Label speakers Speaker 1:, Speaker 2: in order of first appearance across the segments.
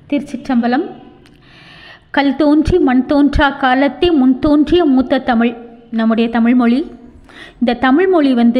Speaker 1: திருச்சிற்றம்பலம் கல் தோன்றி மண் தோன்றா காலத்தே முன் தோன்றிய மூத்த தமிழ் நம்முடைய தமிழ்மொழி இந்த தமிழ்மொழி வந்து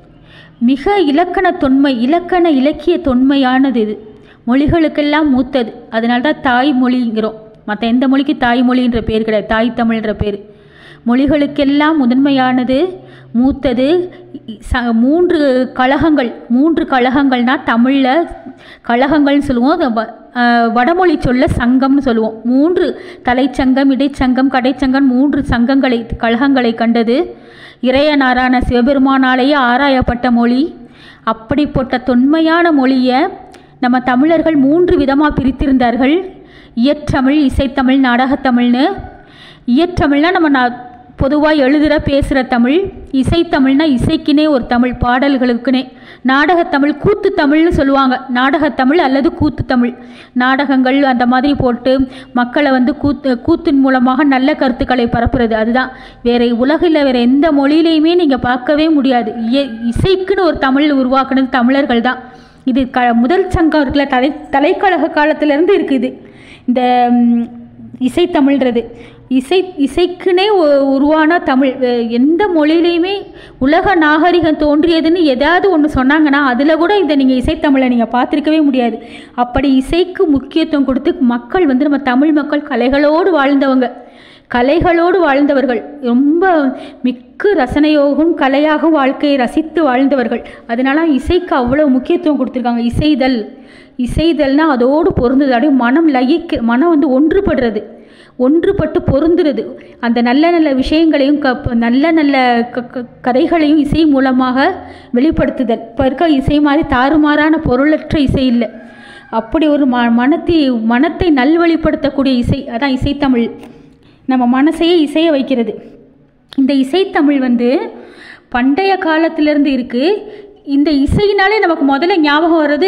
Speaker 1: மிக இலக்கண தொன்மை இலக்கண இலக்கிய தொன்மையானது இது மொழிகளுக்கெல்லாம் மூத்தது அதனால தான் தாய்மொழிங்கிறோம் மற்ற எந்த மொழிக்கு தாய்மொழின்ற பேர் கிடையாது தாய் தமிழ்ன்ற பேர் மொழிகளுக்கெல்லாம் முதன்மையானது மூத்தது இ- ச மூன்று கழகங்கள் மூன்று கழகங்கள்னால் தமிழில் கழகங்கள்னு சொல்லுவோம் அது வ- அஹ் வடமொழி சொல்ல சங்கம்னு சொல்லுவோம் மூன்று தலைச்சங்கம் இடைச்சங்கம் கடைச்சங்கம் மூன்று சங்கங்களை கழகங்களை கண்டது இறையனாரான சிவபெருமானாலேயே ஆராயப்பட்ட மொழி அப்படிப்பட்ட தொன்மையான மொழியை நம்ம தமிழர்கள் மூன்று விதமாக பிரித்திருந்தார்கள் இயற்றமிழ் இசைத்தமிழ் நாடகத்தமிழ்னு இயற்றமிழ்னா நம்ம நான் பொதுவாக எழுதுகிற பேசுகிற தமிழ் இசைத்தமிழ்னா இசைக்குனே ஒரு தமிழ் பாடல்களுக்குனே நாடகத்தமிழ் கூத்து தமிழ்னு சொல்லுவாங்க நாடகத்தமிழ் அல்லது கூத்து தமிழ் நாடகங்கள் அந்த மாதிரி போட்டு மக்களை வந்து கூத்து கூத்தின் மூலமாக நல்ல கருத்துக்களை பரப்புறது அதுதான் வேறு உலகில் வேறு எந்த மொழியிலையுமே நீங்கள் பார்க்கவே முடியாது இய இசைக்குன்னு ஒரு தமிழ் உருவாக்குனது தமிழர்கள் தான் இது க முதல் சங்கம் இருக்குல்ல தலை தலைக்கழக காலத்திலேருந்து இருக்குது இந்த ம், இசைத்தமிழ்ன்றது இசை இசைக்குனே ஒ- உருவான தமிழ் வே- எந்த மொழியிலையுமே உலக நாகரிகம் தோன்றியதுன்னு ஏதாவது ஒன்று சொன்னாங்கன்னா அதில் கூட இந்த நீங்கள் இசைத்தமிழை நீங்கள் பார்த்துருக்கவே முடியாது அப்படி இசைக்கு முக்கியத்துவம் கொடுத்து மக்கள் வந்து நம்ம தமிழ் மக்கள் கலைகளோடு வாழ்ந்தவங்க கலைகளோடு வாழ்ந்தவர்கள் ரொம்ப மிக்க ரசனையோகும் கலையாகவும் வாழ்க்கையை ரசித்து வாழ்ந்தவர்கள் அதனால இசைக்கு அவ்வளோ முக்கியத்துவம் கொடுத்துருக்காங்க இசைதல் இசைதல்னா அதோடு பொருந்தது அப்படியே மனம் லயிக்க மனம் வந்து ஒன்றுபடுறது ஒன்றுபட்டு பொருந்துறது அந்த நல்ல நல்ல விஷயங்களையும் க நல்ல நல்ல க க- கதைகளையும் இசை மூலமாக வெளிப்படுத்துதல் இப்போ இருக்க இசை மாதிரி தாறுமாறான பொருளற்ற இசை இல்லை அப்படி ஒரு ம மனத்தை மனத்தை நல்வழிப்படுத்தக்கூடிய இசை அதான் இசைத்தமிழ் நம்ம மனசையே இசைய வைக்கிறது இந்த இசைத்தமிழ் வந்து பண்டைய காலத்திலேருந்து இருக்குது இந்த இசையினாலே நமக்கு முதல்ல ஞாபகம் வர்றது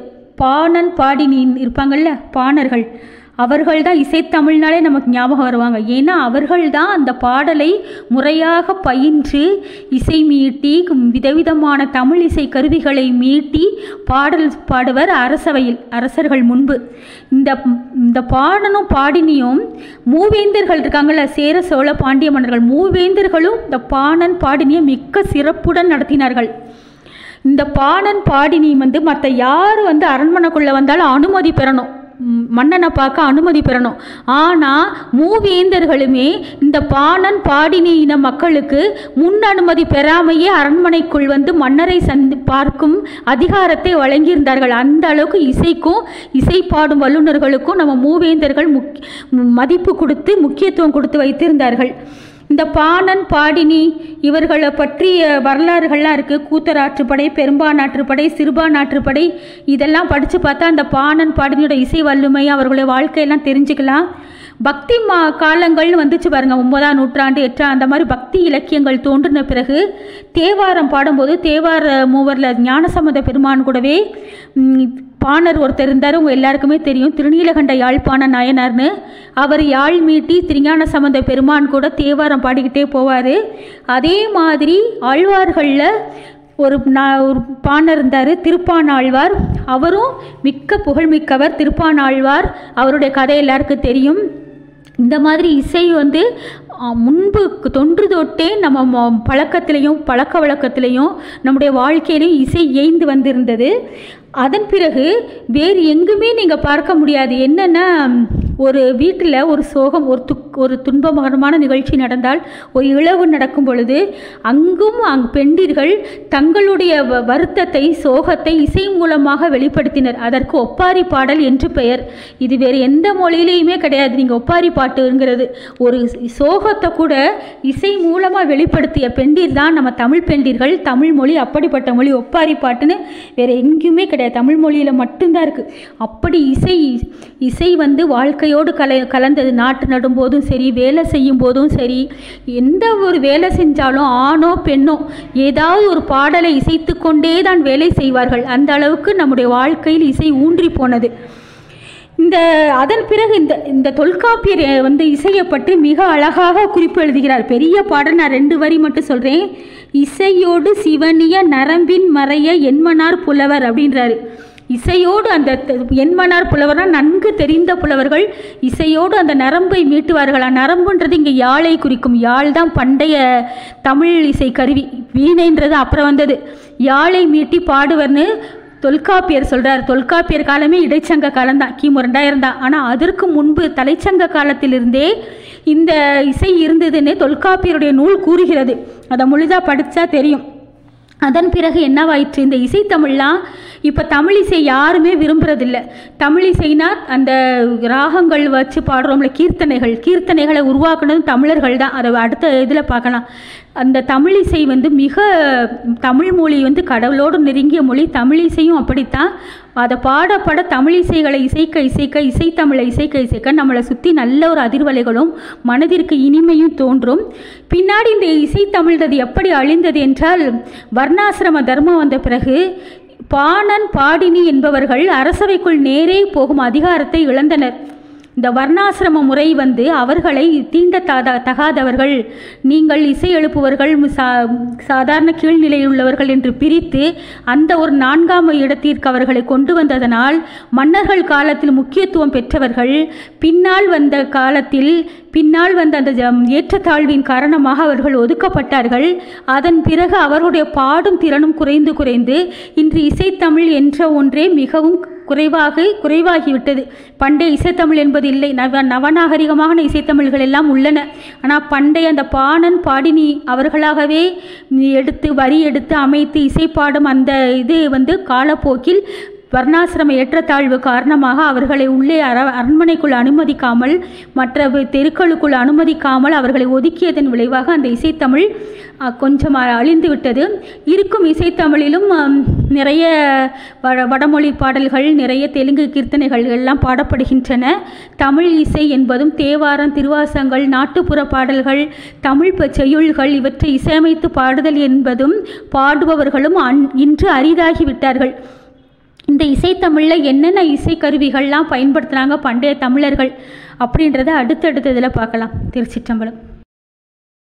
Speaker 1: பாணன் பாடினி இருப்பாங்கள்ல பாணர்கள் அவர்கள் தான் இசைத்தமிழ்னாலே நமக்கு ஞாபகம் வருவாங்க ஏன்னா அவர்கள் தான் அந்த பாடலை முறையாக பயின்று இசை மீட்டி விதவிதமான தமிழ் இசை கருவிகளை மீட்டி பாடல் பாடுவர் அரசவையில் அரசர்கள் முன்பு இந்த இந்த பாடனும் பாடினியும் மூவேந்தர்கள் இருக்காங்கல்ல சேர சோழ பாண்டிய மன்னர்கள் மூவேந்தர்களும் இந்த பாணன் பாடினியை மிக்க சிறப்புடன் நடத்தினார்கள் இந்த பாணன் பாடினி வந்து மற்ற யார் வந்து அரண்மனைக்குள்ளே வந்தாலும் அனுமதி பெறணும் ம், மன்னனை பார்க்க அனுமதி பெறணும் ஆனால் மூவேந்தர்களுமே இந்த பாணன் பாடினி இன மக்களுக்கு முன் அனுமதி பெறாமையே அரண்மனைக்குள் வந்து மன்னரை சந்தி பார்க்கும் அதிகாரத்தை வழங்கியிருந்தார்கள் அந்த அளவுக்கு இசைக்கும் இசை பாடும் வல்லுநர்களுக்கும் நம்ம மூவேந்தர்கள் முக் மதிப்பு கொடுத்து முக்கியத்துவம் கொடுத்து வைத்திருந்தார்கள் இந்த பாணன் பாடினி இவர்களை பற்றிய வரலாறுகள்லாம் இருக்குது கூத்தராற்றுப்படை பெரும்பானாற்றுப்படை சிறுபானாற்றுப்படை இதெல்லாம் படித்து பார்த்தா அந்த பாணன் பாடினியோட இசை வல்லுமை அவர்களுடைய வாழ்க்கையெல்லாம் தெரிஞ்சுக்கலாம் பக்தி மா காலங்கள்னு வந்துச்சு பாருங்க ஒன்பதாம் நூற்றாண்டு எட்டாம் அந்த மாதிரி பக்தி இலக்கியங்கள் தோன்றின பிறகு தேவாரம் பாடும்போது தேவார மூவரில் ஞானசம்மத பெருமான் கூடவே ம், பாணர் ஒருத்தர் இருந்தார் உங்கள் எல்லாருக்குமே தெரியும் திருநீலகண்ட யாழ்ப்பாண நாயனார்னு அவர் யாழ் மீட்டி திருஞான சம்பந்த பெருமான் கூட தேவாரம் பாடிக்கிட்டே போவார் அதே மாதிரி ஆழ்வார்களில் ஒரு நா- ஒரு பாணர் இருந்தார் திருப்பானாழ்வார் அவரும் மிக்க புகழ்மிக்கவர் திருப்பானாழ்வார் அவருடைய கதை எல்லாருக்கும் தெரியும் இந்த மாதிரி இசை வந்து ஆ, முன்பு தொன்று தொட்டே நம்ம ம- பழக்கத்திலையும் பழக்க வழக்கத்திலையும் நம்முடைய வாழ்க்கையிலையும் இசை ஏய்ந்து வந்திருந்தது அதன் பிறகு வேறு எங்குமே நீங்கள் பார்க்க முடியாது என்னென்னா ஒரு வீட்டில் ஒரு சோகம் ஒரு துக் ஒரு துன்பகரமான நிகழ்ச்சி நடந்தால் ஒரு இழவு நடக்கும் பொழுது அங்கும் அங் பெண்டிர்கள் தங்களுடைய வ- வருத்தத்தை சோகத்தை இசை மூலமாக வெளிப்படுத்தினர் அதற்கு ஒப்பாரி பாடல் என்று பெயர் இது வேறு எந்த மொழியிலையுமே கிடையாது நீங்கள் ஒப்பாரி பாட்டுங்கிறது ஒரு சோகத்தை கூட இசை மூலமாக வெளிப்படுத்திய பெண்டீர் தான் நம்ம தமிழ் பெண்டீர்கள் தமிழ் மொழி அப்படிப்பட்ட மொழி ஒப்பாரி பாட்டுன்னு வேறு எங்கேயுமே கிடையாது தமிழ் மொழியில் மட்டும்தான் இருக்குது அப்படி இசை இசை வந்து வாழ்க்கையோடு கல கலந்தது நாட்டு நடும்போதும் சரி வேலை செய்யும் போதும் சரி எந்த ஒரு வேலை செஞ்சாலும் ஆணோ பெண்ணோ ஏதாவது ஒரு பாடலை இசைத்து கொண்டே தான் வேலை செய்வார்கள் அந்த அளவுக்கு நம்முடைய வாழ்க்கையில் இசை ஊன்றி போனது இந்த அதன் பிறகு இந்த இந்த தொல்காப்பியர் வந்து இசையை பற்றி மிக அழகாக குறிப்பு எழுதுகிறார் பெரிய பாடல் நான் ரெண்டு வரி மட்டும் சொல்கிறேன் இசையோடு சிவனிய நரம்பின் மறைய என்மனார் புலவர் அப்படின்றாரு இசையோடு அந்த த- என்மனார் புலவர்னா நன்கு தெரிந்த புலவர்கள் இசையோடு அந்த நரம்பை மீட்டுவார்களா நரம்புன்றது இங்கே யாழை குறிக்கும் யாழ் தான் பண்டைய தமிழ் இசை கருவி வீணைன்றது அப்புறம் வந்தது யாழை மீட்டி பாடுவர்னு தொல்காப்பியர் சொல்றார் தொல்காப்பியர் காலமே இடைச்சங்க காலம்தான் கிமு ரெண்டாயிரம் தான் ஆனால் அதற்கு முன்பு தலைச்சங்க காலத்திலிருந்தே இந்த இசை இருந்ததுன்னு தொல்காப்பியருடைய நூல் கூறுகிறது அதை முழுதாக படித்தா தெரியும் அதன் பிறகு என்னவாயிற்று இந்த இசைத்தமிழ்லாம் இப்போ தமிழ் இசை யாருமே விரும்புறதில்ல தமிழ் இசைனா அந்த ராகங்கள் வச்சு பாடுறோம்ல கீர்த்தனைகள் கீர்த்தனைகளை உருவாக்குனதும் தமிழர்கள் தான் அதை அடுத்த இதில் பார்க்கலாம் அந்த தமிழ் இசை வந்து மிக தமிழ் மொழி வந்து கடவுளோடு நெருங்கிய மொழி தமிழ் இசையும் அப்படித்தான் அதை பாட பாட தமிழ் இசைகளை இசைக்க இசைக்க இசைத்தமிழை இசைக்க இசைக்க நம்மளை சுற்றி நல்ல ஒரு அதிர்வலைகளும் மனதிற்கு இனிமையும் தோன்றும் பின்னாடி இந்த இசைத்தமிழ்றது எப்படி அழிந்தது என்றால் வர்ணாசிரம தர்மம் வந்த பிறகு பாணன் பாடினி என்பவர்கள் அரசவைக்குள் நேரே போகும் அதிகாரத்தை இழந்தனர் இந்த வர்ணாசிரம முறை வந்து அவர்களை தீண்ட தாத தகாதவர்கள் நீங்கள் இசை எழுப்புவர்கள் சா சாதாரண கீழ்நிலையில் உள்ளவர்கள் என்று பிரித்து அந்த ஒரு நான்காம் இடத்திற்கு அவர்களை கொண்டு வந்ததனால் மன்னர்கள் காலத்தில் முக்கியத்துவம் பெற்றவர்கள் பின்னால் வந்த காலத்தில் பின்னால் வந்த அந்த ஜ- ஏற்றத்தாழ்வின் காரணமாக அவர்கள் ஒதுக்கப்பட்டார்கள் அதன் பிறகு அவர்களுடைய பாடும் திறனும் குறைந்து குறைந்து இன்று இசைத்தமிழ் என்ற ஒன்றே மிகவும் குறைவாக குறைவாகிவிட்டது பண்டைய இசைத்தமிழ் என்பது இல்லை நவ நவநாகரிகமான இசைத்தமிழ்கள் எல்லாம் உள்ளன ஆனால் பண்டைய அந்த பாணன் பாடினி அவர்களாகவே எடுத்து வரி எடுத்து அமைத்து இசைப்பாடும் அந்த இது வந்து காலப்போக்கில் வர்ணாசிரம ஏற்றத்தாழ்வு காரணமாக அவர்களை உள்ளே அர அரண்மனைக்குள் அனுமதிக்காமல் மற்ற வி- தெருக்களுக்குள் அனுமதிக்காமல் அவர்களை ஒதுக்கியதன் விளைவாக அந்த இசைத்தமிழ் அ, கொஞ்சம் அ- அழிந்து விட்டது இருக்கும் இசைத்தமிழிலும் அம், நிறைய வட வடமொழி பாடல்கள் நிறைய தெலுங்கு கீர்த்தனைகள் எல்லாம் பாடப்படுகின்றன தமிழ் இசை என்பதும் தேவாரம் திருவாசங்கள் நாட்டுப்புற பாடல்கள் தமிழ் ப- செய்யுள்கள் இவற்றை இசையமைத்து பாடுதல் என்பதும் பாடுபவர்களும் அன் இன்று அரிதாகிவிட்டார்கள் இந்த இசைத்தமிழில் என்னென்ன இசைக்கருவிகள்லாம் பயன்படுத்துனாங்க பண்டைய தமிழர்கள் அப்படின்றத அடுத்தடுத்த இதில் பார்க்கலாம் திருச்சிற்றம்பலம்